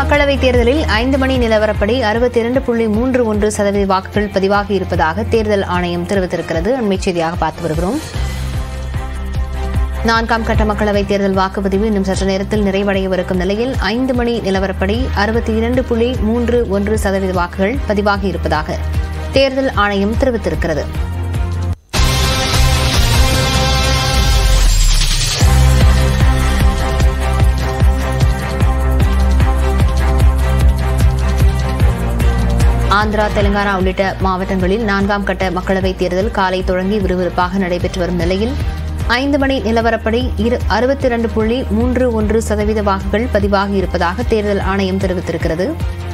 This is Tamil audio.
மக்களவைத் தேர்தலில் ஐந்து மணி நிலவரப்படி அறுபத்தி இரண்டு புள்ளி மூன்று ஒன்று சதவீத வாக்குகள் பதிவாகி இருப்பதாக தேர்தல் ஆணையம் தெரிவித்திருக்கிறது அண்மைச் செய்தியாக பார்த்து வருகிறோம் நான்காம் கட்ட மக்களவைத் தேர்தல் வாக்குப்பதிவு இன்னும் சற்று நேரத்தில் நிறைவடையவிருக்கும் நிலையில் ஐந்து மணி நிலவரப்படி அறுபத்தி இரண்டு புள்ளி மூன்று ஒன்று சதவீத வாக்குகள் பதிவாகி இருப்பதாக தேர்தல் ஆணையம் தெரிவித்திருக்கிறது ஆந்திரா தெலுங்கானா உள்ளிட்ட மாவட்டங்களில் நான்காம் கட்ட மக்களவைத் தேர்தல் காலை தொடங்கி விறுவிறுப்பாக நடைபெற்று வரும் நிலையில் ஐந்து மணி நிலவரப்படி இரு அறுபத்தி இரண்டு புள்ளி மூன்று ஒன்று சதவீத வாக்குகள் பதிவாகி இருப்பதாக தேர்தல் ஆணையம் தெரிவித்திருக்கிறது